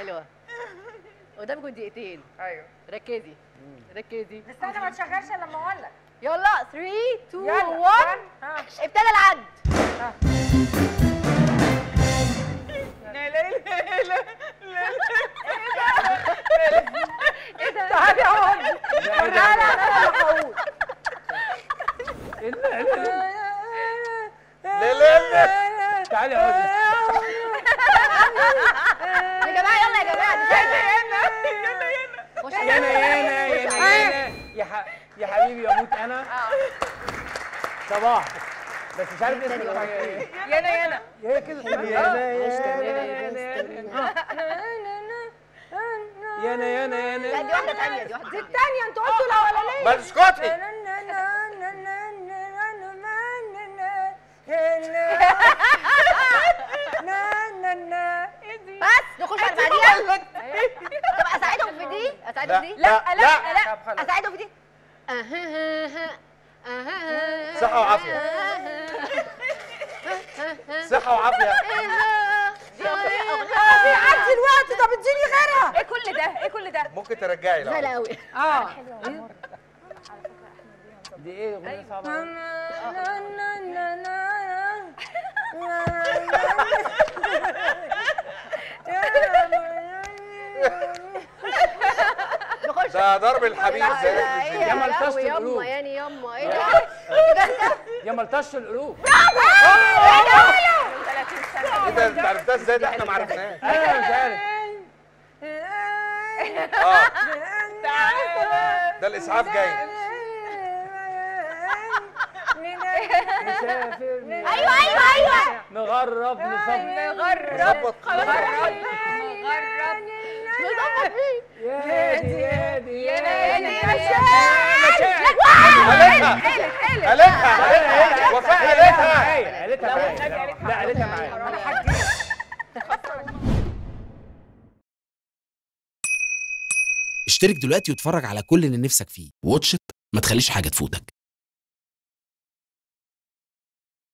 حلوه قدامكم دقيقتين ايوه ركزي ركزي استنى ما تشغلش إلا لما اقول لك يلا 3 2 يلا 1 ها ابتدى العد لا لا لا ايه ده تعالي اقعد لا لا لا انا هقول لا لا لا تعالي اقعدي يا جماعه يلا يا جماعه دي يلا خش يانا يانا يانا يانا يا ح... يا حبيبي يموت انا صباح بس مش عارف اسم الحاجه ايه يلا يلا هي كده اسمها يانا يانا يانا يانا يانا لا دي واحده ثانيه دي واحده دي ثانيه الثانية انتوا قلتوا الأولانية ما تسكتي بس نخش على بعديها طب اساعدهم في دي اساعدهم في دي لا لا لا طب خلاص اساعدهم في دي أهههه. أهههه. صحة وعافية. صحة وعافية دي أغنية بيعدي الوقت طب اديني غيرها ايه كل ده ايه كل ده ممكن ترجعي لو سهلة قوي اه دي ايه اغنيه صعبه أوي. نخش ده ضرب الحبيب لا، زي لا، ما إيه بنقول. يا ما لا، التشت يما القلوب. يعني يما ايه ده؟ إيه ده انت؟ يا ملطش القلوب 30 سنة ايه ده انت عرفتها ازاي ده احنا ما عرفناش انا مش عارف اه ده الاسعاف جاي مسافر ايوه ايوه ايوه نغرب نصب نغرب نظبط خلاص نظبط. نغرب نظبط فيه يا هادي يا هادي يا يا نادي هادي يا قالتها قالتها وفاء قالتها معايا قالتها معايا لا قالتها معايا اشترك دلوقتي واتفرج على كل اللي نفسك فيه واتشت ما تخليش حاجة تفوتك